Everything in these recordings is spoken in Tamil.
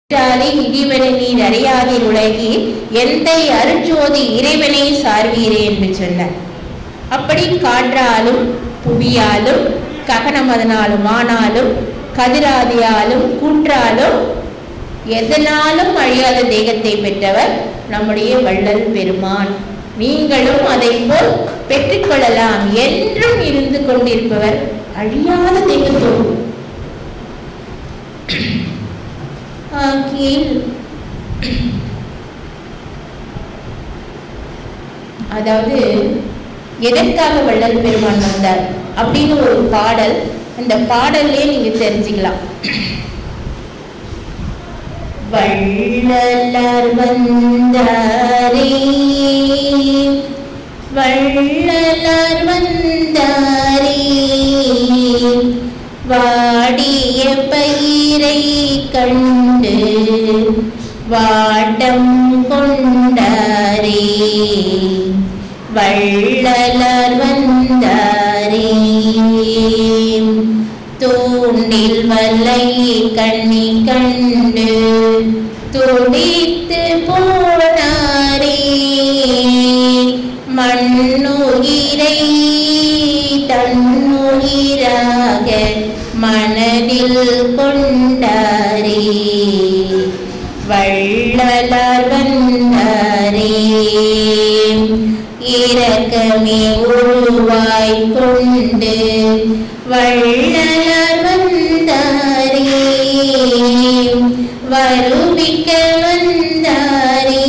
இராதே இடிவனை நீர் அறியாதீர் உலகி எந்தை அருட்சோதி இறைவனை சார்வீரே என்று சொன்னார் அப்படி காற்றாலும் புவியாலும் ககனமதனாலும் ஆனாலும் கதிராதியாலும் கூற்றாலும் எதனாலும் அழியாத தேகத்தை பெற்றவர் நம்முடைய வள்ளல் பெருமான் நீங்களும் அதை போல் பெற்றுக்கொள்ளலாம் என்றும் இருந்து கொண்டிருப்பவர் அழியாத தேகத்தோடு ஆகியில் அதாவது எதற்காக வள்ளல் பெருமான் வந்தார் அப்படின்னு ஒரு பாடல் அந்த பாடல்லே நீங்க தெரிஞ்சுக்கலாம் வள்ளலார் வந்தாரே வள்ளலார் வந்தாரே வாடிய பயிரை கண்டு வாட்டம் கொண்டாரே வள்ளலார் வந்தாரே தூண்டில் வலை கண்ணி கண்டு துடித்து போனாரே மண்ணுயிரை தன்னுயிராக மனதில் கொண்டாரே வள்ளலார் வந்தாரே இரக்கமே உருவாய் கொண்டு வள்ளலார் வந்தாரே வருவிக்க வந்தாரே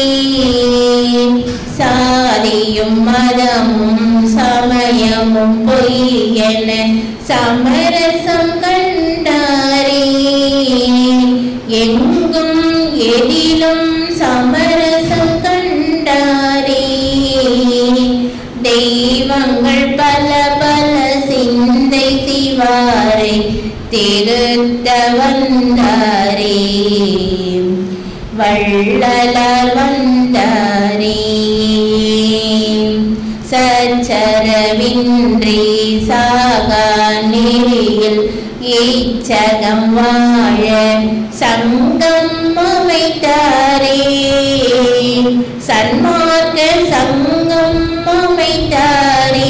சாதியும் மதமும் சமயமும் பொய்யென சமரசம் கண்டாரே எங்கும் எதிலும் சமரசம் கண்டாரே தெய்வங்கள் பல பல சிந்தை சிவாரை திருத்த வந்தாரே வள்ளலார் வந்தாரே சச்சரவின்றி சாகா நெறியில் ஈச்சகம் வாழ சங்கம் அமைத்தாரே சன்மார்க்க சங்கம் அமைத்தாரே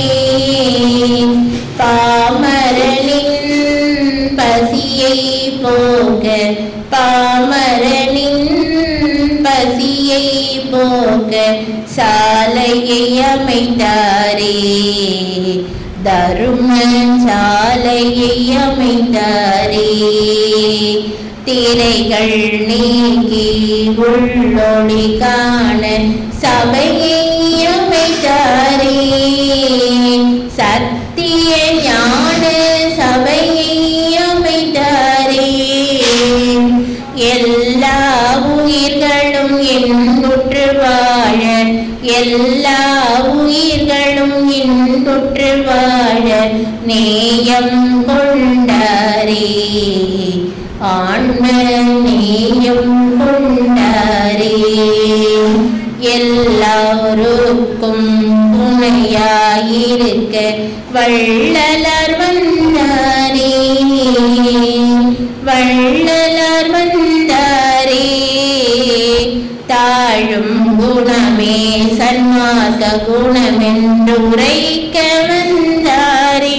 பாமரனின் பசியை போக பாமரனின் பசியை போக சாலையை அமைத்தாரே தரும சாலையை அமைத்தாரே திரைகள் நீக்கி உள்ளொளி காண சபையை அமைத்தாரே சத்திய ஞான சபையை அமைத்தாரே எல்லா உயிர்களும் இன்புற்று வாழ எல்லா உயிர்களும் இன்புற்று வாழ நேயம் கொண்டாரே ஆன்ம நேயம் கொண்டாரே எல்லாருக்கும் துணையாயிருக்க வள்ளலார் வந்தாரே வள்ளலார் வந்தாரே தாழும் குணமே சன்மார்க்க குணமென்று உரைக்க வந்தாரே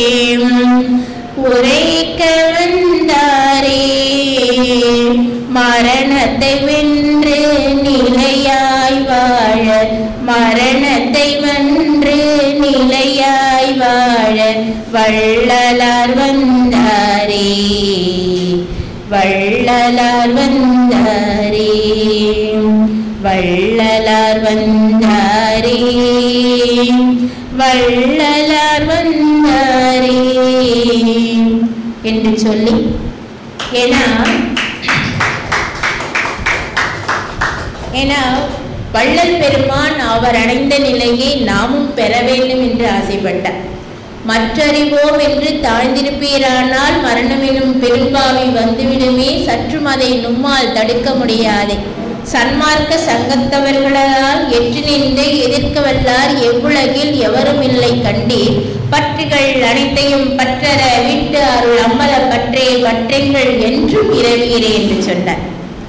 உரைக்க வந்தாரே மரணத்தை வென்று நிலையாய் வாழ மரணத்தை வென்று நிலையாய் வாழ வள்ளலார் வந்தாரே வள்ளலார் வந்தாரே வள்ளலார் வந்தாரே வள்ளலார் வந்தாரே என்று சொல்லி ஏன்னா ஏன்னா வள்ளல் பெருமான் அவர் அடைந்த நிலையை நாமும் பெற வேண்டும் என்று ஆசைப்பட்டார் மற்றறிவோம் என்று தாழ்ந்திருப்பீரானால் மரணமெனும் பெரும்பாவி வந்துவிடுமே சற்றும் அதை நும்மால் தடுக்க முடியாதே சன்மார்க்க சங்கத்தவர்களால் எற்று நின்று எதிர்க்க வல்லார் எவ்வுலகில் எவரும் இல்லை கண்டீர் பற்றுகள் அனைத்தையும் பற்றற விட்டு அருள் அம்மல பற்றே பற்றெங்கள் என்றும் இரவீரே என்று சொன்னார்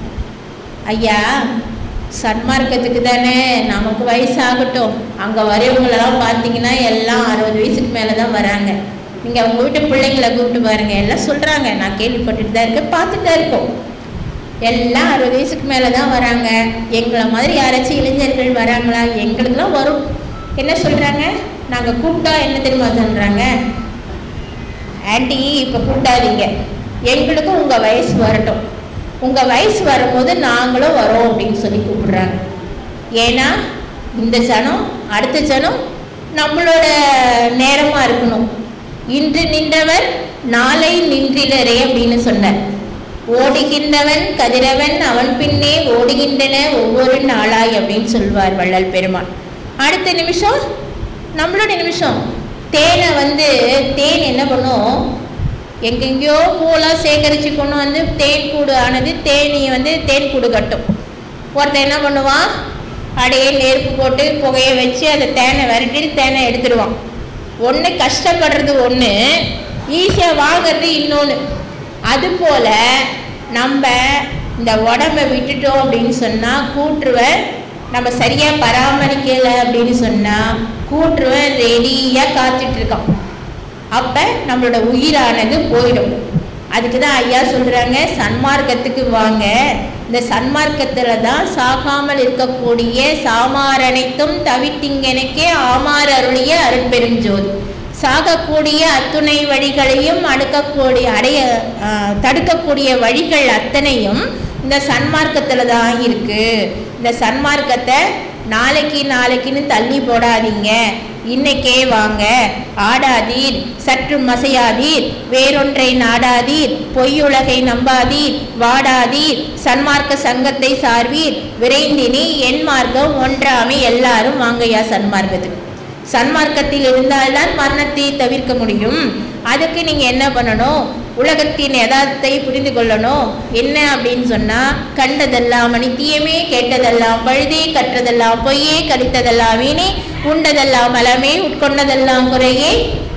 ஐயா சன்மார்க்கத்துக்கு தானே நமக்கு வயசாகட்டும் அங்கே வரவங்களெல்லாம் பார்த்தீங்கன்னா எல்லாம் அறுபது வயசுக்கு மேலே தான் வராங்க நீங்கள் அவங்க வீட்டு பிள்ளைங்களை கூப்பிட்டு பாருங்க எல்லாம் சொல்கிறாங்க நான் கேள்விப்பட்டுட்டு தான் இருக்கேன் பார்த்துட்டு தான் இருக்கோம் எல்லாம் அறுபது வயசுக்கு மேலே தான் வராங்க எங்களை மாதிரி யாராச்சும் இளைஞர்கள் வராங்களா எங்களுக்கெல்லாம் வரும் என்ன சொல்கிறாங்க நாங்கள் கூப்பிட்டா என்ன தெரியுமா சொல்கிறாங்க ஆண்டி இப்போ கூப்பிடாதீங்க எங்களுக்கும் உங்கள் வயசு வரட்டும் உங்கள் வயசு வரும்போது நாங்களும் வரோம் அப்படின்னு சொல்லி கூப்பிடுறாங்க ஏன்னா இந்த ஜனம் அடுத்த ஜனம் நம்மளோட நேரமாக இருக்கணும் இன்று நின்றவர் நாளை நின்றிடரே அப்படின்னு சொன்னார் ஓடுகின்றவன் கதிரவன் அவன் பின்னே ஓடுகின்றன ஒவ்வொரு நாளாய் அப்படின்னு சொல்வார் வள்ளல் பெருமான் அடுத்த நிமிஷம் நம்மளோட நிமிஷம் தேனை வந்து தேன் என்ன பண்ணும் எங்கெங்கேயோ பூலாம் சேகரித்து கொண்டு வந்து தேன் கூடு ஆனது தேனியை வந்து தேன் கூடு கட்டும் ஒருத்தன் என்ன பண்ணுவான் அப்படியே நெருப்பு போட்டு புகையை வச்சு அந்த தேனை விரட்டிட்டு தேனை எடுத்துடுவான் ஒன்று கஷ்டப்படுறது ஒன்று ஈஸியாக வாங்குறது இன்னொன்று அதுபோல் நம்ம இந்த உடம்பை விட்டுட்டோம் அப்படின்னு சொன்னால் கூற்றுவன் நம்ம சரியாக பராமரிக்கலை அப்படின்னு சொன்னால் கூற்றுவன் ரெடியாக காத்துட்டு இருக்கான் அப்போ நம்மளோட உயிரானது போயிடும் அதுக்கு தான் ஐயா சொல்கிறாங்க சன்மார்க்கத்துக்கு வாங்க இந்த சன்மார்க்கத்தில் தான் சாகாமல் இருக்கக்கூடிய சாமாரனைத்தும் தவிட்டிங்கெனக்கே ஆமார் அருளிய அருட்பெரும் ஜோதி சாகக்கூடிய அத்துணை வழிகளையும் அடுக்கக்கூடிய அடைய ஆஹ், தடுக்கக்கூடிய வழிகள் அத்தனையும் இந்த சன்மார்க்கத்தில் தான் இருக்கு இந்த சன்மார்க்கத்தை நாளைக்கு நாளைக்குன்னு தள்ளி போடாதீங்க இன்னைக்கே வாங்க ஆடாதீர் சற்று மசையாதீர் வேறொன்றை நாடாதீர் பொய்யுலகை நம்பாதீர் வாடாதீர் சன்மார்க்க சங்கத்தை சார்வீர் விரைந்தினி என் மார்க்கம் ஒன்றாமை எல்லாரும் வாங்கய்யா சன்மார்க்கத்துக்கு சன்மார்க்கத்தில் இருந்தால்தான் மரணத்தை தவிர்க்க முடியும் அதுக்கு நீங்கள் என்ன பண்ணணும் உலகத்தின் யதார்த்தத்தை புரிந்து கொள்ளணும் என்ன அப்படின்னு சொன்னால் கண்டதெல்லாம் அனித்தியமே கேட்டதெல்லாம் பழுதே கற்றதெல்லாம் பொய்யே கழித்ததெல்லாம் வீணே உண்டதெல்லாம் மலமே உட்கொண்டதெல்லாம் குறையே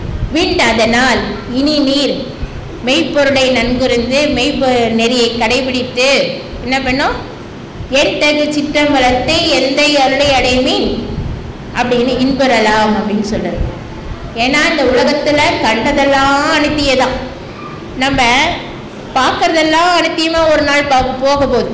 விண்டதனால் இனி நீர் மெய்ப்பொருளை நன்குறிந்து மெய்ப்பொ நெறியை கடைபிடித்து என்ன பண்ணும் என் தகு சிற்றம் வளர்த்து எந்தை அருளை அடைமீன் அப்படின்னு இன்புறலாம் அப்படின்னு சொல்றாரு ஏன்னா இந்த உலகத்துல கண்டதெல்லாம் அனித்தியதான் நம்ம பார்க்கறதெல்லாம் அனித்தியமா ஒரு நாள் பார்க்க போக போகுது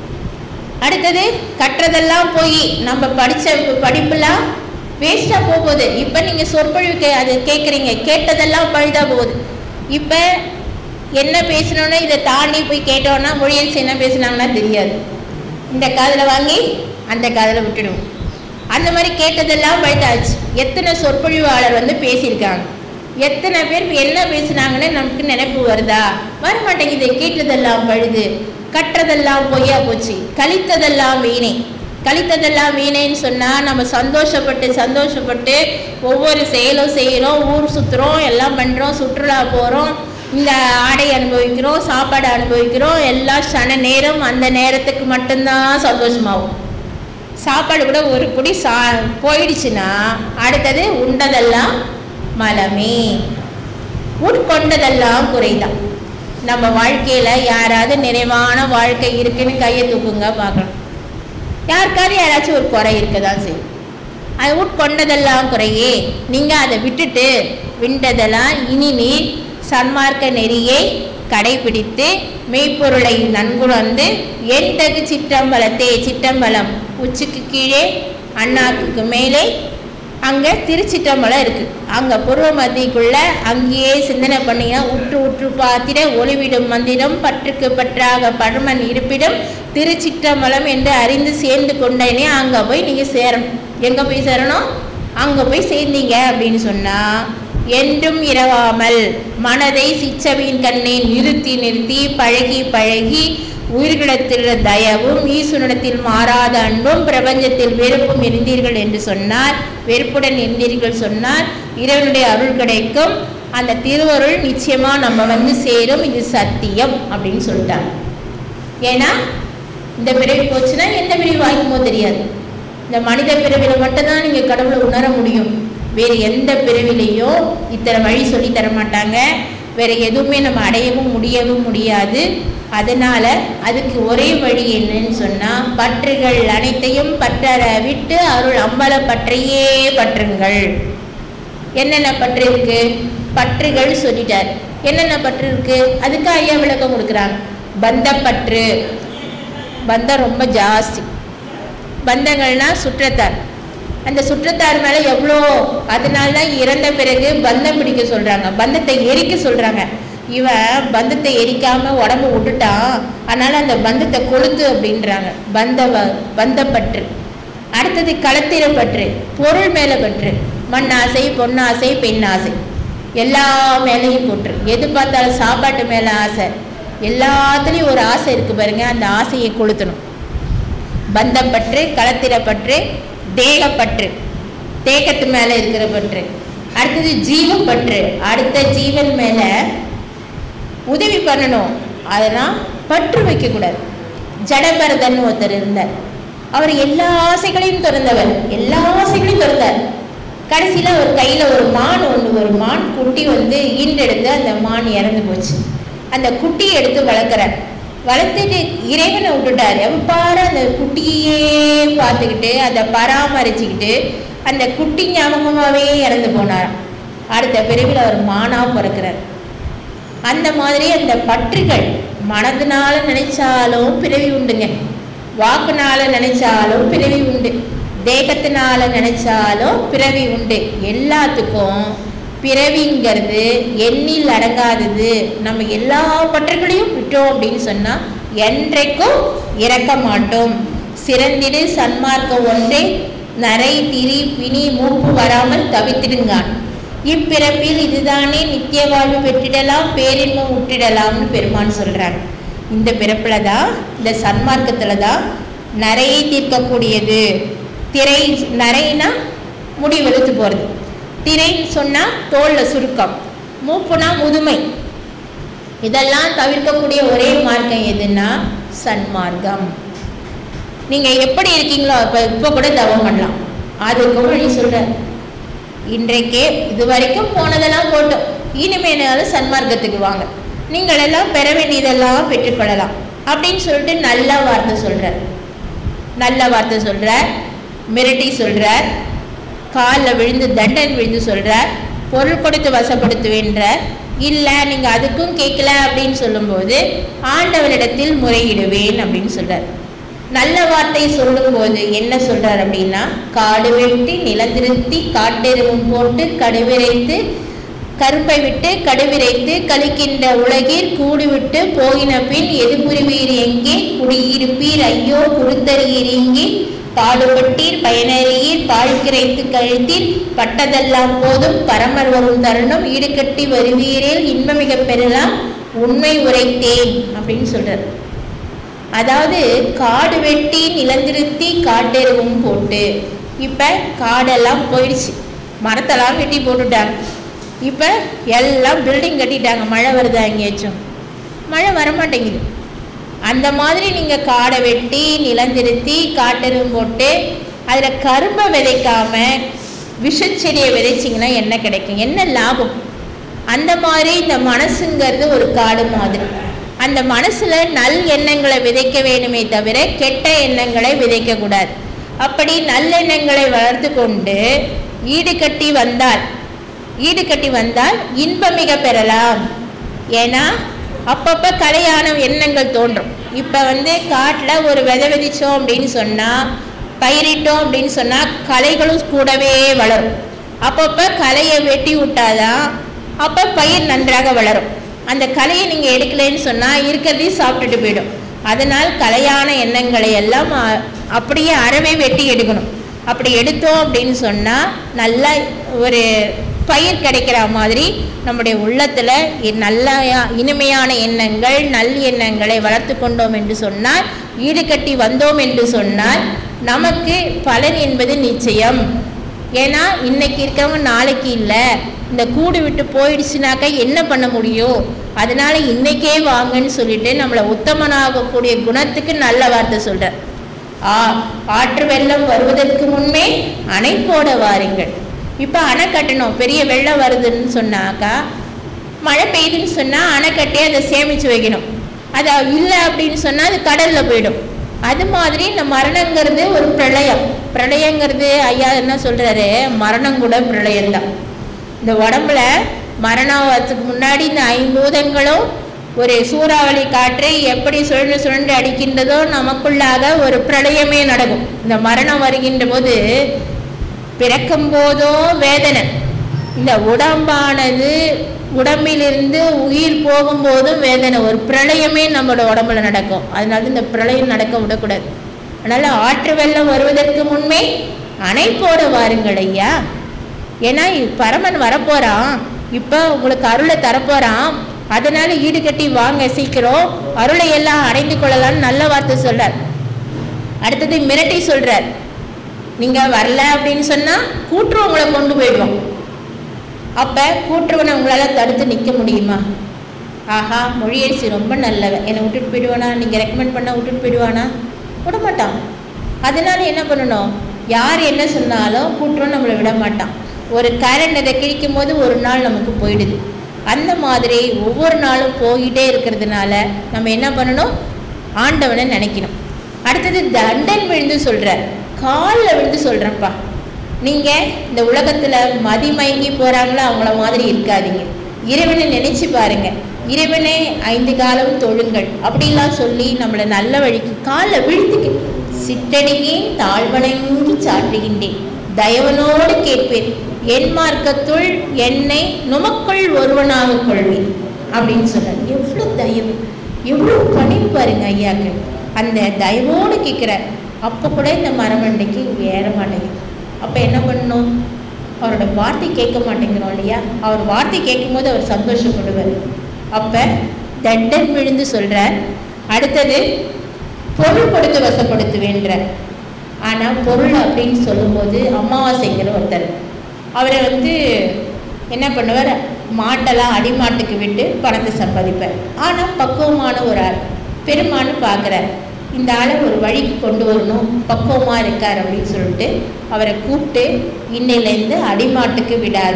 அடுத்தது கற்றதெல்லாம் போய் நம்ம படிச்ச படிப்புலாம் வேஸ்டா போகுது இப்போ நீங்க சொற்பொழிவு கே அது கேட்குறீங்க கேட்டதெல்லாம் பழுதா போகுது இப்போ என்ன பேசணும்னு இதை தாண்டி போய் கேட்டோம்னா மொழியன்ஸ் என்ன பேசுனாங்கன்னா தெரியாது இந்த காதில் வாங்கி அந்த காதில் விட்டுடுவோம் அந்த மாதிரி கேட்டதெல்லாம் பழுதாச்சு எத்தனை சொற்பொழிவாளர் வந்து பேசியிருக்காங்க எத்தனை பேர் என்ன பேசுனாங்கன்னு நமக்கு நினைப்பு வருதா வர மாட்டேங்குது கேட்டதெல்லாம் பழுது கற்றதெல்லாம் பொய்யா போச்சு கழித்ததெல்லாம் வீணே கழித்ததெல்லாம் வீணேன்னு சொன்னால் நம்ம சந்தோஷப்பட்டு சந்தோஷப்பட்டு ஒவ்வொரு செயலும் செய்கிறோம் ஊர் சுற்றுறோம் எல்லாம் பண்ணுறோம் சுற்றுலா போகிறோம் இந்த ஆடை அனுபவிக்கிறோம் சாப்பாடு அனுபவிக்கிறோம் எல்லாம் சன நேரம் அந்த நேரத்துக்கு மட்டும்தான் சந்தோஷமாகும் சாப்பாடு கூட ஒரு குடி சா போயிடுச்சுன்னா அடுத்தது உண்டதெல்லாம் மலமே உட்கொண்டதெல்லாம் குறைதான் நம்ம வாழ்க்கையில் யாராவது நிறைவான வாழ்க்கை இருக்குன்னு கையை தூக்குங்க பார்க்கலாம் யாருக்காவது யாராச்சும் ஒரு குறை இருக்க தான் செய்யும் அது உட்கொண்டதெல்லாம் குறையே நீங்கள் அதை விட்டுட்டு விண்டதெல்லாம் இனி நீர் சன்மார்க்க நெறியை கடைபிடித்து மெய்ப்பொருளை நன்குணர்ந்து என் தகு சிற்றம்பலத்தே சிற்றம்பலம் உச்சிக்கு கீழே அண்ணாக்குக்கு மேலே அங்கே திருச்சிற்றம்பலம் இருக்குது அங்கே பூர்வ மத்திக்குள்ள அங்கேயே சிந்தனை பண்ணினா உற்று உற்று பார்த்திட ஒளிவிடும் மந்திரம் பற்றுக்கு பற்றாக பழமன் இருப்பிடம் திருச்சிற்றம்பலம் என்று அறிந்து சேர்ந்து கொண்டேனே அங்கே போய் நீங்கள் சேரணும் எங்கே போய் சேரணும் அங்கே போய் சேர்ந்தீங்க அப்படின்னு சொன்னால் என்றும் இரவாமல் மனதை சிச்சவின் கண்ணை நிறுத்தி நிறுத்தி பழகி பழகி உயிர்களிடத்தில் தயவும் ஈசுனிடத்தில் மாறாத அன்பும் பிரபஞ்சத்தில் வெறுப்பும் இருந்தீர்கள் என்று சொன்னார் வெறுப்புடன் இருந்தீர்கள் சொன்னால் இறைவனுடைய அருள் கிடைக்கும் அந்த திருவருள் நிச்சயமா நம்ம வந்து சேரும் இது சத்தியம் அப்படின்னு சொல்லிட்டாங்க ஏன்னா இந்த பிறவி போச்சுன்னா எந்த பிறவி வாய்க்குமோ தெரியாது இந்த மனித பிறவில மட்டும்தான் நீங்கள் கடவுளை உணர முடியும் வேறு எந்த பிறவிலையும் இத்தனை வழி சொல்லி தர மாட்டாங்க வேற எதுவுமே நம்ம அடையவும் முடியவும் முடியாது அதனால அதுக்கு ஒரே வழி என்னன்னு சொன்னா பற்றுகள் அனைத்தையும் பற்றற விட்டு அருள் அம்பல பற்றையே பற்றுங்கள் என்னென்ன பற்று இருக்கு பற்றுகள் சொல்லிட்டார் என்னென்ன பற்று இருக்கு அதுக்கு ஐயா விளக்கம் கொடுக்குறாங்க பந்தப்பற்று பந்தம் ரொம்ப ஜாஸ்தி பந்தங்கள்னா சுற்றத்தார் அந்த சுற்றத்தார் மேலே எவ்வளோ அதனால தான் இறந்த பிறகு பந்தம் பிடிக்க சொல்கிறாங்க பந்தத்தை எரிக்க சொல்கிறாங்க இவன் பந்தத்தை எரிக்காம உடம்பு விட்டுட்டான் அதனால அந்த பந்தத்தை கொளுத்து அப்படின்றாங்க பந்த வ- பந்தப்பற்று அடுத்தது களத்திர பற்று பொருள் மேலே பற்று மண் ஆசை பொன்னாசை பெண் ஆசை எல்லா மேலேயும் போற்று எது பார்த்தாலும் சாப்பாட்டு மேலே ஆசை எல்லாத்துலேயும் ஒரு ஆசை இருக்கு பாருங்க அந்த ஆசையை கொளுத்தணும் பந்தப்பற்று களத்திரப்பற்று தேகப்பற்று தேகத்து மேலே இருக்கிற பற்று அடுத்தது ஜீவப்பற்று அடுத்த ஜீவன் மேலே உதவி பண்ணணும் அதெல்லாம் பற்று வைக்கக்கூடாது ஜடபரதன் ஒருத்தர் இருந்தார் அவர் எல்லா ஆசைகளையும் திறந்தவர் எல்லா ஆசைகளையும் திறந்தார் கடைசியில் அவர் கையில் ஒரு மான் ஒன்று ஒரு மான் குட்டி வந்து ஈண்டெடுத்து அந்த மான் இறந்து போச்சு அந்த குட்டியை எடுத்து வளர்க்குறார் வளர்த்துட்டு இறைவனை விட்டுட்டார் எவ்வாறு அந்த குட்டியே பார்த்துக்கிட்டு அதை பராமரிச்சுக்கிட்டு அந்த குட்டி ஞாபகமாகவே இறந்து போனார் அடுத்த பிறவில் அவர் மானாக பிறக்கிறார் அந்த மாதிரி அந்த பற்றுகள் மனதுனால நினைச்சாலும் பிறவி உண்டுங்க வாக்குனால நினைச்சாலும் பிறவி உண்டு தேகத்தினால நினைச்சாலும் பிறவி உண்டு எல்லாத்துக்கும் பிறவிங்கிறது எண்ணில் அடங்காதது நம்ம எல்லா பற்றுகளையும் விட்டோம் அப்படின்னு சொன்னா என்றைக்கும் இறக்க மாட்டோம் சிறந்திடு சன்மார்க்க ஒன்றே நரை திரி பிணி மூப்பு வராமல் தவித்திடுங்கான் இப்பிறப்பில் இதுதானே நித்திய வாழ்வு பெற்றிடலாம் பேரின்பம் உற்றிடலாம்னு பெருமான் சொல்றாங்க இந்த பிறப்புல தான் இந்த சன்மார்க்கத்துல தான் நரையை தீர்க்கக்கூடியது திரை நரைனா முடி வெளுத்து போறது திரைன்னு சொன்னா தோல்ல சுருக்கம் மூப்புனா முதுமை இதெல்லாம் தவிர்க்கக்கூடிய ஒரே மார்க்கம் எதுன்னா சன்மார்க்கம் நீங்க எப்படி இருக்கீங்களோ இப்ப இப்ப கூட தவம் பண்ணலாம் அதுக்கு வழி சொல்றேன் இன்றைக்கே இது வரைக்கும் போனதெல்லாம் போட்டோம் இனிமேனாலும் சன்மார்க்கத்துக்கு வாங்க நீங்கள் எல்லாம் பெற வேண்டியதெல்லாம் பெற்றுக்கொள்ளலாம் அப்படின்னு சொல்லிட்டு நல்ல வார்த்தை சொல்றார் நல்ல வார்த்தை சொல்றார் மிரட்டி சொல்றார் காலில் விழுந்து தண்டன் விழுந்து சொல்றார் பொருள் கொடுத்து வசப்படுத்துவேன்றார் இல்லை நீங்கள் அதுக்கும் கேட்கல அப்படின்னு சொல்லும்போது ஆண்டவரிடத்தில் முறையிடுவேன் அப்படின்னு சொல்றார் நல்ல வார்த்தை சொல்லும்போது என்ன சொல்றார் அப்படின்னா காடு வெட்டி நிலந்திருத்தி காட்டெருவும் போட்டு கடுவிரைத்து கருப்பை விட்டு கடுவிரைத்து கழிக்கின்ற உலகிற் கூடிவிட்டு போகின பின் எது புரிவீர் எங்கே குடியிருப்பீர் ஐயோ குருத்தறியீர் எங்கே பாடுபட்டீர் பயனறியீர் பாழ்கிரைத்து கழுத்தீர் பட்டதெல்லாம் போதும் பரமர் வரும் தருணம் ஈடுகட்டி வருவீரேல் இன்பமிக பெறலாம் உண்மை உரைத்தேன் அப்படின்னு சொல்றார் அதாவது காடு வெட்டி நிலந்திருத்தி காட்டெருவும் போட்டு இப்போ காடெல்லாம் போயிடுச்சு மரத்தெல்லாம் வெட்டி போட்டுட்டாங்க இப்போ எல்லாம் பில்டிங் கட்டிட்டாங்க மழை வருதா எங்கேயாச்சும் மழை வரமாட்டேங்குது அந்த மாதிரி நீங்கள் காடை வெட்டி நிலந்திருத்தி காட்டெருவும் போட்டு அதில் கரும்பை விதைக்காம விஷச்செடியை விதைச்சிங்கன்னா என்ன கிடைக்கும் என்ன லாபம் அந்த மாதிரி இந்த மனசுங்கிறது ஒரு காடு மாதிரி அந்த மனசுல நல் எண்ணங்களை விதைக்க வேணுமே தவிர கெட்ட எண்ணங்களை விதைக்க கூடாது அப்படி நல்லெண்ணங்களை வளர்த்து கொண்டு ஈடுகட்டி வந்தால் ஈடுகட்டி வந்தால் இன்பமிக பெறலாம் ஏன்னா அப்பப்போ கலையான எண்ணங்கள் தோன்றும் இப்போ வந்து காட்டில் ஒரு விதை விதிச்சோம் அப்படின்னு சொன்னால் பயிரிட்டோம் அப்படின்னு சொன்னால் களைகளும் கூடவே வளரும் அப்பப்போ களையை வெட்டி விட்டாதான் அப்போ பயிர் நன்றாக வளரும் அந்த கலையை நீங்கள் எடுக்கலைன்னு சொன்னால் இருக்கிறதையும் சாப்பிட்டுட்டு போயிடும் அதனால் கலையான எண்ணங்களை எல்லாம் அ- அப்படியே அறவே வெட்டி எடுக்கணும் அப்படி எடுத்தோம் அப்படின்னு சொன்னால் நல்ல ஒரு பயிர் கிடைக்கிற மாதிரி நம்முடைய உள்ளத்தில் நல்ல இனிமையான எண்ணங்கள் நல் எண்ணங்களை வளர்த்து கொண்டோம் என்று சொன்னால் ஈடுகட்டி வந்தோம் என்று சொன்னால் நமக்கு பலன் என்பது நிச்சயம் ஏன்னா இன்னைக்கு இருக்கவங்க நாளைக்கு இல்லை இந்த கூடு விட்டு போயிடுச்சுனாக்கா என்ன பண்ண முடியும் அதனால இன்னைக்கே வாங்கன்னு சொல்லிட்டு நம்மளை உத்தமனாகக்கூடிய குணத்துக்கு நல்ல வார்த்தை சொல்றார் ஆ ஆற்று வெள்ளம் வருவதற்கு முன்பே அணை போட வாருங்கள் இப்போ அணை கட்டணும் பெரிய வெள்ளம் வருதுன்னு சொன்னாக்கா மழை பெய்யுதுன்னு சொன்னால் அணை கட்டி அதை சேமித்து வைக்கணும் அது இல்லை அப்படின்னு சொன்னால் அது கடலில் போயிடும் அது மாதிரி இந்த மரணங்கிறது ஒரு பிரளயம் பிரளயங்கிறது ஐயா என்ன சொல்கிறாரு மரணம் கூட பிரளயம்தான் இந்த உடம்புல மரணம் வரதுக்கு முன்னாடி இந்த ஐம்பூதங்களும் ஒரு சூறாவளி காற்றை எப்படி சுழன்று சுழன்று அடிக்கின்றதோ நமக்குள்ளாக ஒரு பிரளயமே நடக்கும் இந்த மரணம் வருகின்ற போது பிறக்கும் போதும் வேதனை இந்த உடம்பானது உடம்பிலிருந்து உயிர் போகும்போதும் வேதனை ஒரு பிரளயமே நம்மளோட உடம்புல நடக்கும் அதனால இந்த பிரளயம் நடக்க விடக்கூடாது அதனால ஆற்று வெள்ளம் வருவதற்கு முன்பே அணை போட வாருங்கள் ஐயா ஏன்னா இ- பரமன் வரப்போறான் இப்போ உங்களுக்கு அருளை தரப்போறான் அதனால ஈடு கட்டி வாங்க சீக்கிரம் அருளை எல்லாம் அடைந்து கொள்ளலாம்னு நல்ல வார்த்தை சொல்றார் அடுத்தது மிரட்டி சொல்றார் நீங்க வரல அப்படின்னு சொன்னா கூற்று உங்களை கொண்டு போயிடுவோம் அப்ப கூற்றுவனை உங்களால தடுத்து நிக்க முடியுமா ஆஹா மொழியரசி ரொம்ப நல்லவன் என்னை விட்டுட்டு போயிடுவானா நீங்க ரெக்கமெண்ட் பண்ணா விட்டுட்டு போயிடுவானா விட மாட்டான் அதனால என்ன பண்ணணும் யார் என்ன சொன்னாலும் கூட்டுறோம் நம்மளை விட மாட்டான் ஒரு கரண்ட் அதை கிழிக்கும் போது ஒரு நாள் நமக்கு போயிடுது அந்த மாதிரி ஒவ்வொரு நாளும் போயிட்டே இருக்கிறதுனால நம்ம என்ன பண்ணணும் ஆண்டவனை நினைக்கணும் அடுத்தது தண்டன் விழுந்து சொல்றார் காலில் விழுந்து சொல்றேன்ப்பா நீங்க இந்த உலகத்துல மதிமயங்கி போறாங்களோ அவங்கள மாதிரி இருக்காதீங்க இறைவனை நினைச்சு பாருங்க இறைவனே ஐந்து காலம் தொழுங்கள் அப்படிலாம் சொல்லி நம்மளை நல்ல வழிக்கு காலில் விழுத்துக்கு சிட்டடியே தாழ்வணங்கி சாற்றுகின்றேன் தயவனோடு கேட்பேன் என் மார்க்கத்துள் என்னை நுமக்குள் ஒருவனாக கொள்வேன் அப்படின்னு சொன்னார் எவ்வளோ தயவு எவ்வளோ பணிவு பாருங்க ஐயாக்கு அந்த தயவோடு கேட்குறார் அப்போ கூட இந்த மரமண்டைக்கு ஏற மாட்டேங்குது அப்போ என்ன பண்ணணும் அவரோட வார்த்தை கேட்க மாட்டேங்கிறோம் இல்லையா அவர் வார்த்தை கேட்கும்போது அவர் சந்தோஷப்படுவார் அப்போ தண்டன் விழுந்து சொல்கிறார் அடுத்தது பொருள் கொடுத்து வசப்படுத்துவேன்றார் ஆனால் பொருள் அப்படின்னு சொல்லும்போது அமாவாசைங்கிற ஒருத்தர் அவரை வந்து என்ன பண்ணுவார் மாட்டெல்லாம் அடிமாட்டுக்கு விட்டு பணத்தை சம்பாதிப்பார் ஆனால் பக்குவமான ஒரு ஆள் பெருமான்னு பார்க்குறார் இந்த ஆளை ஒரு வழிக்கு கொண்டு வரணும் பக்குவமாக இருக்கார் அப்படின்னு சொல்லிட்டு அவரை கூப்பிட்டு இன்னையிலேருந்து அடிமாட்டுக்கு விடாத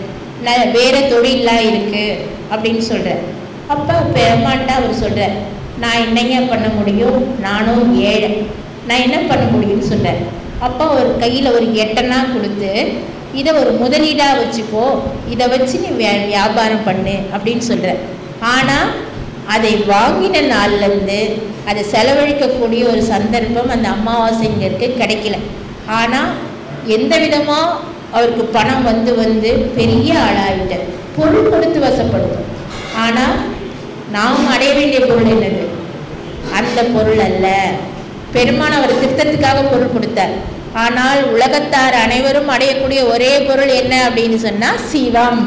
ந- வேற தொழிலெலாம் இருக்குது அப்படின்னு சொல்கிறார் அப்போ பெருமான்ட்ட அவர் சொல்கிறார் நான் என்னங்க பண்ண முடியும் நானும் ஏழை நான் என்ன பண்ண முடியும்னு சொல்கிறார் அப்போ ஒரு கையில் ஒரு எட்டனா கொடுத்து இதை ஒரு முதலீடாக வச்சுக்கோ இதை வச்சு நீ வே வியாபாரம் பண்ணு அப்படின்னு சொல்கிறார் ஆனால் அதை வாங்கின நாள்லேருந்து அதை செலவழிக்கக்கூடிய ஒரு சந்தர்ப்பம் அந்த அமாவாசைங்கருக்கு கிடைக்கல ஆனால் எந்த விதமாக அவருக்கு பணம் வந்து வந்து பெரிய ஆளாயிட்டார் பொருள் கொடுத்து வசப்படுத்தும் ஆனால் நாம் அடைய வேண்டிய பொருள் என்னது அந்த பொருள் அல்ல பெருமான் அவர் திருத்தத்துக்காக பொருள் கொடுத்தார் ஆனால் உலகத்தார் அனைவரும் அடையக்கூடிய ஒரே பொருள் என்ன அப்படின்னு சொன்னா சிவம்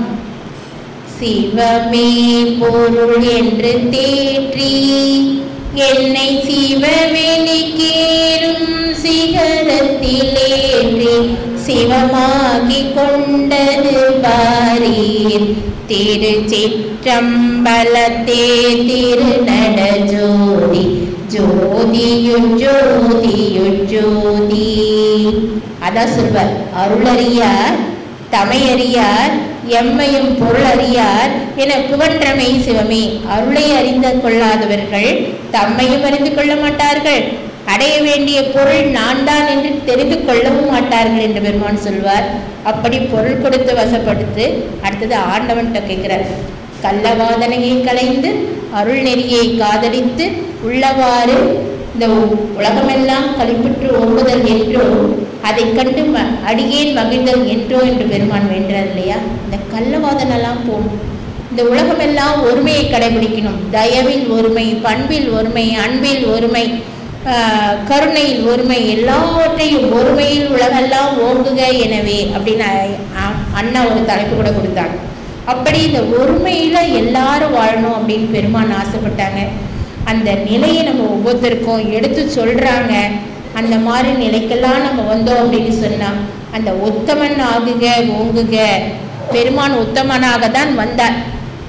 சிவமே பொருள் என்று தேற்றி என்னை சிவவெளிக்கேறும் சிகரத்திலேற்றி சிவமாகி கொண்டது பாரீர் திருச்சிற்றம்பலத்தே திருநட ஜோதி ஜோதியுள் ஜோதியுள் ஜோதி அதான் சொல்வார் அருளறியார் தமையறியார் எம்மையும் பொருள் அறியார் என புகன்றமை சிவமே அருளை அறிந்து கொள்ளாதவர்கள் தம்மையும் அறிந்து கொள்ள மாட்டார்கள் அடைய வேண்டிய பொருள் நான் தான் என்று தெரிந்து கொள்ளவும் மாட்டார்கள் என்று பெருமான் சொல்வார் அப்படி பொருள் கொடுத்து வசப்படுத்து அடுத்தது ஆண்டவன்கிட்ட கேட்கிறார் கள்ளவாதனையை களைந்து அருள் நெறியை காதலித்து உள்ளவாறு இந்த உ- உலகமெல்லாம் கழிப்புற்று ஓம்புதல் என்றோ அதை கண்டு ம அடியேன் மகிழ்தல் என்றோ என்று பெருமான் வேண்டார் இல்லையா இந்த கள்ளவாதனெல்லாம் போகும் இந்த உலகமெல்லாம் ஒருமையை கடைபிடிக்கணும் தயவில் ஒருமை பண்பில் ஒருமை அன்பில் ஒருமை ஆஹ், கருணையில் ஒருமை எல்லாவற்றையும் ஒருமையில் உலகெல்லாம் ஓங்குக எனவே அப்படின்னு அ- அ- அண்ணா ஒரு தலைப்பு கூட கொடுத்தாங்க அப்படி இந்த ஒருமையில எல்லாரும் வாழணும் அப்படின்னு பெருமான் ஆசைப்பட்டாங்க அந்த நிலையை நம்ம ஒவ்வொருத்தருக்கும் எடுத்து சொல்றாங்க அந்த மாதிரி நிலைக்கெல்லாம் நம்ம வந்தோம் அப்படின்னு சொன்னா அந்த உத்தமன் ஆகுக ஓங்குக பெருமான் உத்தமனாக தான் வந்தார்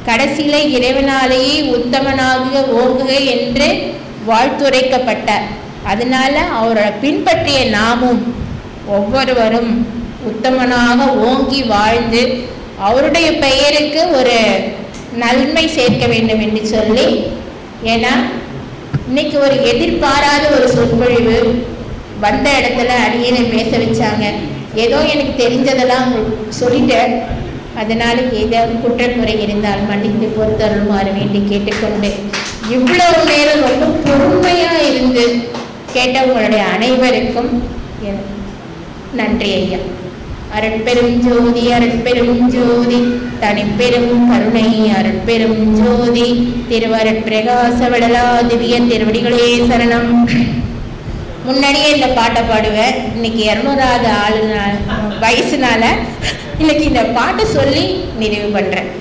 கடைசியில இறைவனாலேயே உத்தமனாக ஓங்குக என்று வாழ்த்துரைக்கப்பட்டார் அதனால அவரை பின்பற்றிய நாமும் ஒவ்வொருவரும் உத்தமனாக ஓங்கி வாழ்ந்து அவருடைய பெயருக்கு ஒரு நன்மை சேர்க்க வேண்டும் என்று சொல்லி ஏன்னா இன்னைக்கு ஒரு எதிர்பாராத ஒரு சொற்பொழிவு வந்த இடத்துல அடியனை பேச வச்சாங்க ஏதோ எனக்கு தெரிஞ்சதெல்லாம் உங்களுக்கு சொல்லிட்டேன் அதனால ஏதாவது குற்றக்குறை இருந்தால் மன்னித்து பொறுத்தருளுமாறு வேண்டி கேட்டுக்கொண்டு இவ்வளவு நேரம் ரொம்ப பொறுமையா இருந்து கேட்ட உங்களுடைய அனைவருக்கும் என் நன்றி ஐயா அருட்பெரும் ஜோதி அருட்பெரும் ஜோதி தனிப்பெரும் கருணை அருட்பெரும் ஜோதி திருவருட் பிரகாச விடலா திவ்ய திருவடிகளே சரணம் முன்னாடியே இந்த பாட்டை பாடுவேன் இன்னைக்கு இரநூறாவது ஆளு வயசுனால இன்னைக்கு இந்த பாட்டை சொல்லி நிறைவு பண்றேன்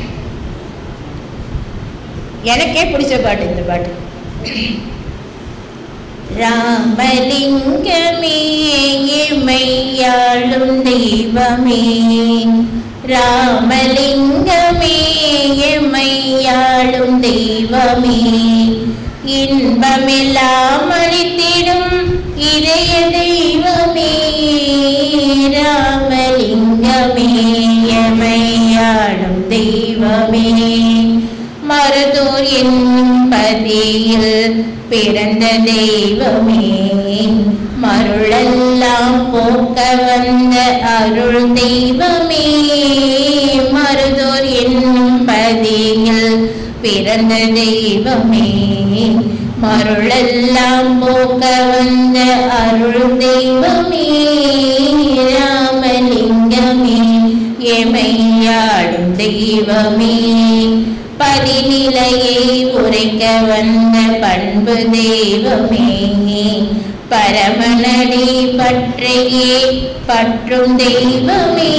எனக்கே பிடிச்ச பாட்டு இந்த பாட்டு ராமலிங்கமே மெய்யாளும் தெய்வமே ராமலிங்கமே மெய்யாளும் தெய்வமே இன்பமெல்லாம் அளித்திடும் இதய தெய்வமே ராமலிங்கமே மெய்யாளும் தெய்வமே மருதூர் என்னும் பதியில் பிறந்த தெய்வமே மருளெல்லாம் போக்க வந்த அருள் தெய்வமே மருதூர் என்னும் பதியில் பிறந்த தெய்வமே மருளெல்லாம் போக்க வந்த அருள் தெய்வமே ராமலிங்கமே எமையாடும் தெய்வமே பதிநிலையை உரைக்க வந்த பண்பு தெய்வமே பரமனடி பற்றையே பற்றும் தெய்வமே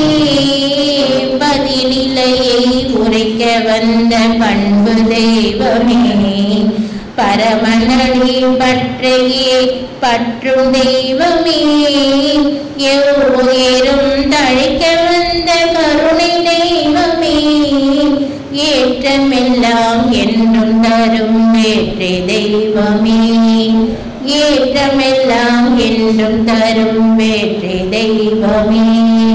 பதிநிலையை உரைக்க வந்த பண்பு தெய்வமே பரமனடி பற்றையே பற்றும் தெய்வமே எவ்வுயிரும் தழைக்க வந்த கருணை தெய்வமே ஏற்றமெல்லாம் என்றும் தரும் வேற்றை தெய்வமே ஏற்றமெல்லாம் என்றும் தரும் வேற்றை தெய்வமே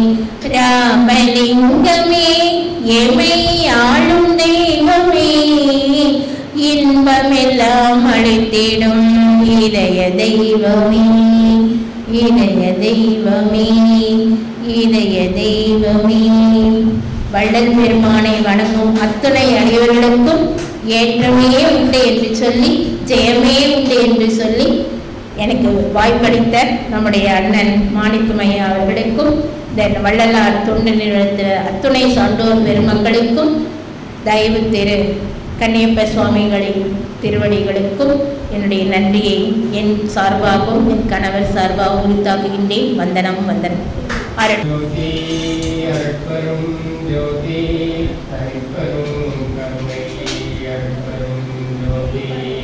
ராமலிங்கமே எமை ஆளும் தெய்வமே இன்பமெல்லாம் அழைத்திடும் இதய தெய்வமே இதய தெய்வமே இதய தெய்வமே வள்ளல் பெருமானை வணங்கும் அத்துணை அடியவர்களுக்கும் ஏற்றமே உண்டு என்று சொல்லி ஜெயமே உண்டு என்று சொல்லி எனக்கு வாய்ப்பளித்த நம்முடைய அண்ணன் மாணிக்கமையா அவர்களுக்கும் இந்த வள்ளலார் தொண்டு நிறுவனத்தில் அத்துணை சான்றோர் பெருமக்களுக்கும் தயவு திரு கன்னியப்ப சுவாமிகளின் திருவடிகளுக்கும் என்னுடைய நன்றியை என் சார்பாகவும் என் கணவர் சார்பாகவும் உரித்தாக்குகின்றேன் வந்தனம் வந்தனம் அருள் ஜோதி அருட்பெரும் ஜோதி தனிப்பெரும் கருணை அருட்பெரும் ஜோதி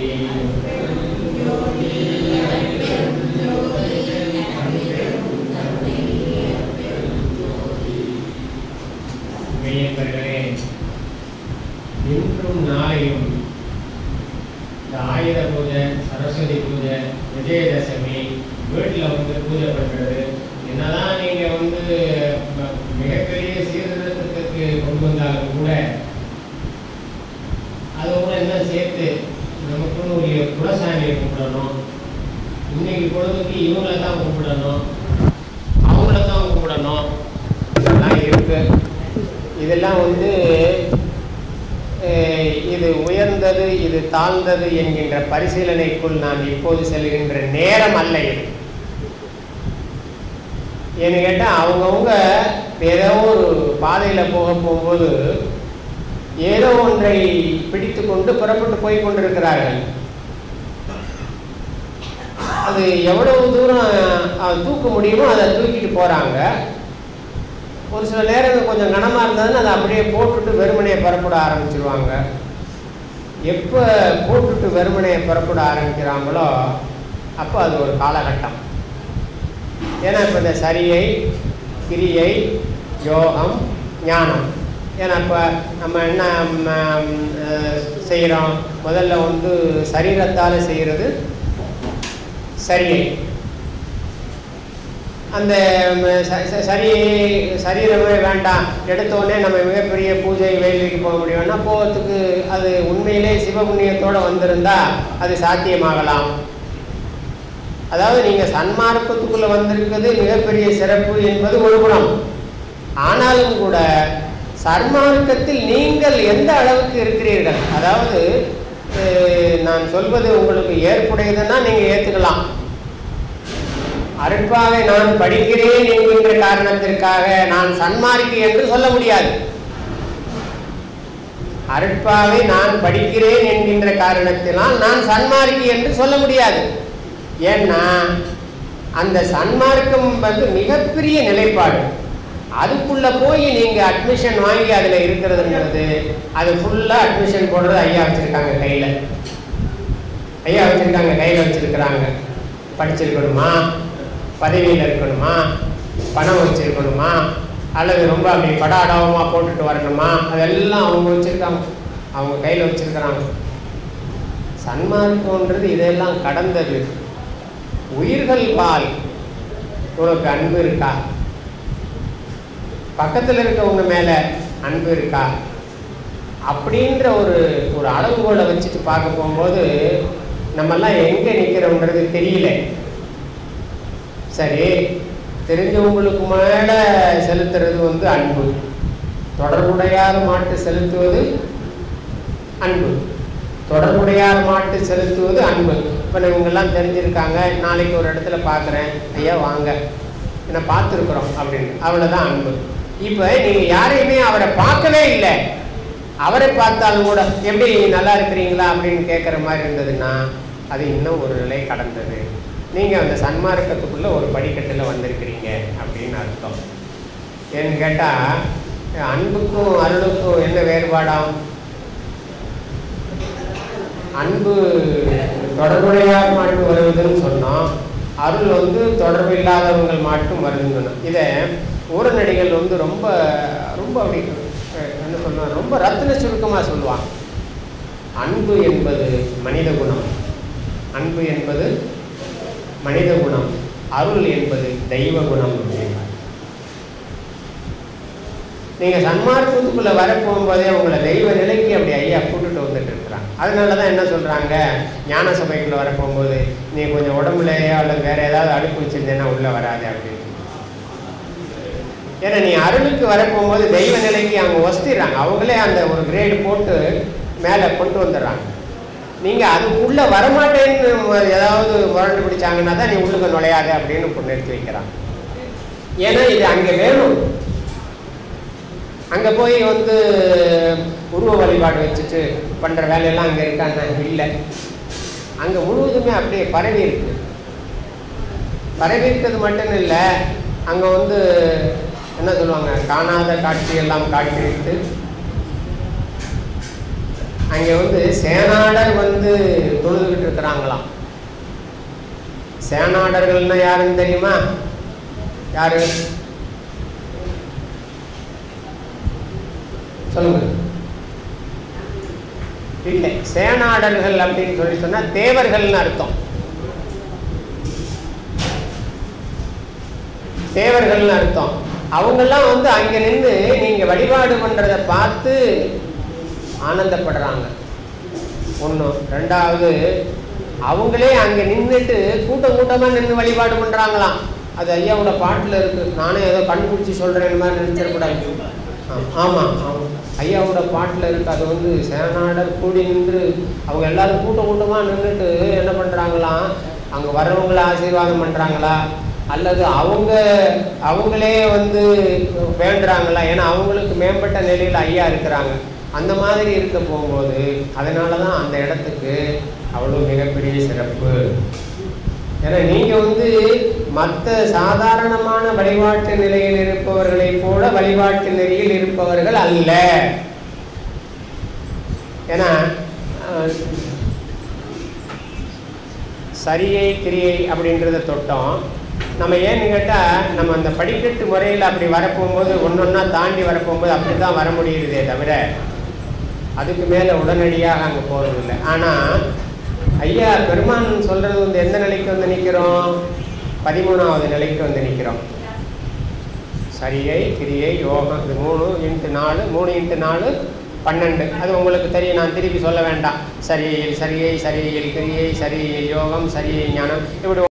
மெய்யன்பர்களே இன்றும் நாளையும் இந்த ஆயுத பூஜை சரஸ்வதி பூஜை விஜயதசமி வீட்டில் வந்து பூஜை பண்ணுறது என்னதான் நீங்கள் வந்து ம- மிகப்பெரிய சீர்திருத்தத்துக்கு கொண்டு வந்தாலும் கூட அதோட என்ன சேர்த்து நமக்குன்னு ஒரு குலசாமியை கும்பிடணும் இன்னைக்கு பொழுதுக்கு இவங்களை தான் கும்பிடணும் அவங்கள தான் கும்பிடணும் இதெல்லாம் இருக்கு இதெல்லாம் வந்து அஹ், இது உயர்ந்தது இது தாழ்ந்தது என்கின்ற பரிசீலனைக்குள் நான் இப்போது செல்கின்ற நேரம் அல்ல இது ஏன்னு கேட்டால் அவங்கவுங்க ஏதோ ஒரு பாதையில் போக போகும்போது ஏதோ ஒன்றை பிடித்து கொண்டு புறப்பட்டு போய் கொண்டிருக்கிறார்கள் அது எவ்வளவு தூரம் அஹ், தூக்க முடியுமோ அதை தூக்கிட்டு போகிறாங்க ஒரு சில நேரங்கள் கொஞ்சம் கனமாக இருந்ததுன்னா அதை அப்படியே போட்டுட்டு வெறுமனையை புறப்பட ஆரம்பிச்சிருவாங்க எப்போ போட்டுட்டு வெறுமனையை புறப்பட ஆரம்பிக்கிறாங்களோ அப்போ அது ஒரு காலகட்டம் ஏன்னா இப்போ இந்த சரியை கிரியை யோகம் ஞானம் ஏன்னா இப்போ நம்ம என்ன செய்கிறோம் முதல்ல வந்து சரீரத்தால் செய்கிறது சரியை அந்த ம, ச- ச- சரி சரீரமே வேண்டாம் எடுத்த உடனே நம்ம மிகப்பெரிய பூஜை வேலைக்கு போக முடியும்னா போகிறதுக்கு அது உண்மையிலே சிவபுண்ணியத்தோடு வந்திருந்தா அது சாத்தியமாகலாம் அதாவது நீங்கள் சன்மார்க்கத்துக்குள்ளே வந்திருக்கிறது மிகப்பெரிய சிறப்பு என்பது ஒரு குணம் ஆனாலும் கூட சன்மார்க்கத்தில் நீங்கள் எந்த அளவுக்கு இருக்கிறீர்கள் அதாவது அஹ், நான் சொல்வது உங்களுக்கு ஏற்புடையதுன்னா நீங்கள் ஏற்றுக்கலாம் அருட்பாவை நான் படிக்கிறேன் என்கின்ற காரணத்திற்காக நான் சன்மார்க்கி என்று சொல்ல முடியாது அருட்பாவை நான் படிக்கிறேன் என்கின்ற காரணத்தினால் நான் சன்மார்க்கி என்று சொல்ல முடியாது ஏன்னா அந்த சன்மார்க்கம் வந்து மிகப்பெரிய நிலைப்பாடு அதுக்குள்ள போய் நீங்க அட்மிஷன் வாங்கி அதுல இருக்கிறதுன்றது அது ஃபுல்லா அட்மிஷன் போடுறது ஐயா வச்சிருக்காங்க கையில ஐயா வச்சிருக்காங்க கையில வச்சிருக்கிறாங்க படிச்சிருக்கணுமா பதவியில் இருக்கணுமா பணம் வச்சிருக்கணுமா அல்லது ரொம்ப அப்படி படாடவமாக போட்டுட்டு வரணுமா அதெல்லாம் அவங்க வச்சிருக்காங்க அவங்க கையில் வச்சிருக்கிறாங்க சன்மார்க்கம்ன்றது இதெல்லாம் கடந்தது உயிர்கள் பால் உனக்கு அன்பு இருக்கா பக்கத்தில் இருக்கவங்க மேலே அன்பு இருக்கா அப்படின்ற ஒரு ஒரு அளவுகோலை வச்சுட்டு பார்க்க போகும்போது நம்மெல்லாம் எங்கே நிற்கிறோன்றது தெரியல சரி தெரிஞ்சவங்களுக்கு மேலே செலுத்துறது வந்து அன்பு தொடர்புடையார் மாட்டு செலுத்துவது அன்பு தொடர்புடையார் மாட்டு செலுத்துவது அன்பு இப்போ இவங்கெல்லாம் தெரிஞ்சிருக்காங்க நாளைக்கு ஒரு இடத்துல பார்க்குறேன் ஐயா வாங்க என்ன பார்த்துருக்குறோம் அப்படின்னு அவ்வளோதான் அன்பு இப்போ நீங்கள் யாரையுமே அவரை பார்க்கவே இல்லை அவரை பார்த்தாலும் கூட எப்படி நல்லா இருக்கிறீங்களா அப்படின்னு கேட்குற மாதிரி இருந்ததுன்னா அது இன்னும் ஒரு நிலை கடந்தது நீங்கள் அந்த சன்மார்க்கத்துக்குள்ளே ஒரு படிக்கட்டில் வந்திருக்கிறீங்க அப்படின்னு அர்த்தம் ஏன்னு கேட்டால் அன்புக்கும் அருளுக்கும் என்ன வேறுபாடாம் அன்பு தொடர்புடையார் மட்டும் வருவதுன்னு சொன்னோம் அருள் வந்து தொடர்பு இல்லாதவங்கள் மட்டும் வருதுன்னு சொன்னோம் இதை ஊரநடிகள் வந்து ரொம்ப ரொம்ப அப்படி அஹ், என்ன சொல்லுவாங்க ரொம்ப ரத்தின சுருக்கமாக சொல்லுவாங்க அன்பு என்பது மனித குணம் அன்பு என்பது மனித குணம் அருள் என்பது தெய்வ குணம் அப்படின்னாங்க நீங்க சன்மார்க்கத்துக்குள்ள வர போகும்போதே உங்களை தெய்வ நிலைக்கு அப்படி ஐயா கூட்டுட்டு வந்துட்டு இருக்கிறாங்க அதனால தான் என்ன சொல்றாங்க ஞான சபைக்குள்ள வர போகும்போது நீ கொஞ்சம் உடம்புலையோ அல்லது வேற ஏதாவது அடுப்பு வச்சிருந்தேன்னா உள்ள வராது அப்படின்னு ஏன்னா நீ அருளுக்கு வர போகும்போது தெய்வ நிலைக்கு அவங்க வசதிடுறாங்க அவங்களே அந்த ஒரு கிரேடு போட்டு மேலே கொண்டு வந்துடுறாங்க நீங்க அதுக்குள்ள வரமாட்டேன்னு ஏதாவது முரண்டு பிடிச்சாங்கன்னா தான் நீ உள்ளுக்கு நுழையாத அப்படின்னு இப்ப நிறுத்தி வைக்கிறாங்க ஏன்னா இது அங்க வேணும் அங்க போய் வந்து உருவ வழிபாடு வச்சுட்டு பண்ற வேலையெல்லாம் அங்க இருக்கான்னா இல்லை அங்க முழுவதுமே அப்படியே பரவி இருக்கு பரவி இருக்கிறது மட்டும் இல்லை அங்க வந்து என்ன சொல்லுவாங்க காணாத காட்சி எல்லாம் காட்டிவிட்டு அங்க வந்து சேனாடர் வந்து தொழுதுகிட்டு இருக்கிறாங்களாம் சேனாடர்கள்னா யாருன்னு தெரியுமா யாரு சொல்லுங்க இல்லை சேனாடர்கள் அப்படின்னு சொல்லி சொன்னா தேவர்கள்னு அர்த்தம் தேவர்கள்னு அர்த்தம் அவங்கெல்லாம் வந்து அங்க நின்று நீங்க வழிபாடு பண்றதை பார்த்து ஆனந்தப்படுறாங்க ஒண்ணு ரெண்டாவது அவங்களே அங்க நின்றுட்டு கூட்டம் கூட்டமா நின்று வழிபாடு பண்றாங்களாம் அது ஐயாவோட பாட்டுல இருக்கு நானே ஏதோ கண்டுபிடிச்சு சொல்றேன் மாதிரி நினைச்சிடக்கூடாது ஆ- ஆமா ஆமா ஐயாவோட பாட்டுல இருக்கு அது வந்து சேனாடர் கூடி நின்று அவங்க எல்லாரும் கூட்டம் கூட்டமா நின்றுட்டு என்ன பண்றாங்களாம் அங்க வர்றவங்கள ஆசீர்வாதம் பண்றாங்களா அல்லது அவங்க அவங்களே வந்து வேண்டுறாங்களா ஏன்னா அவங்களுக்கு மேம்பட்ட நிலையில் ஐயா இருக்கிறாங்க அந்த மாதிரி இருக்க போகும்போது அதனால தான் அந்த இடத்துக்கு அவ்வளோ மிகப்பெரிய சிறப்பு ஏன்னா நீங்க வந்து மற்ற சாதாரணமான வழிபாட்டு நிலையில் இருப்பவர்களைப் போல வழிபாட்டு நெறியில் இருப்பவர்கள் அல்ல ஏன்னா அஹ், சரியை கிரியை அப்படின்றத தொட்டோம் நம்ம ஏன்னு கேட்டால் நம்ம அந்த படிக்கட்டு முறையில் அப்படி வரப்போகும்போது ஒன்றொன்னா தாண்டி வரப்போகும்போது அப்படி தான் வர முடியுதே தவிர அதுக்கு மேலே உடனடியாக அங்கே போகிறதில்லை ஆனால் ஐயா பெருமான் சொல்கிறது வந்து எந்த நிலைக்கு வந்து நிற்கிறோம் பதிமூணாவது நிலைக்கு வந்து நிற்கிறோம் சரியை கிரியை யோகம் இது மூணு இன்ட்டு நாலு மூணு இன்ட்டு நாலு பன்னெண்டு அது உங்களுக்கு தெரியும் நான் திருப்பி சொல்ல வேண்டாம் சரியில் சரியை சரியில் கிரியை சரியில் யோகம் சரியை ஞானம் இப்படி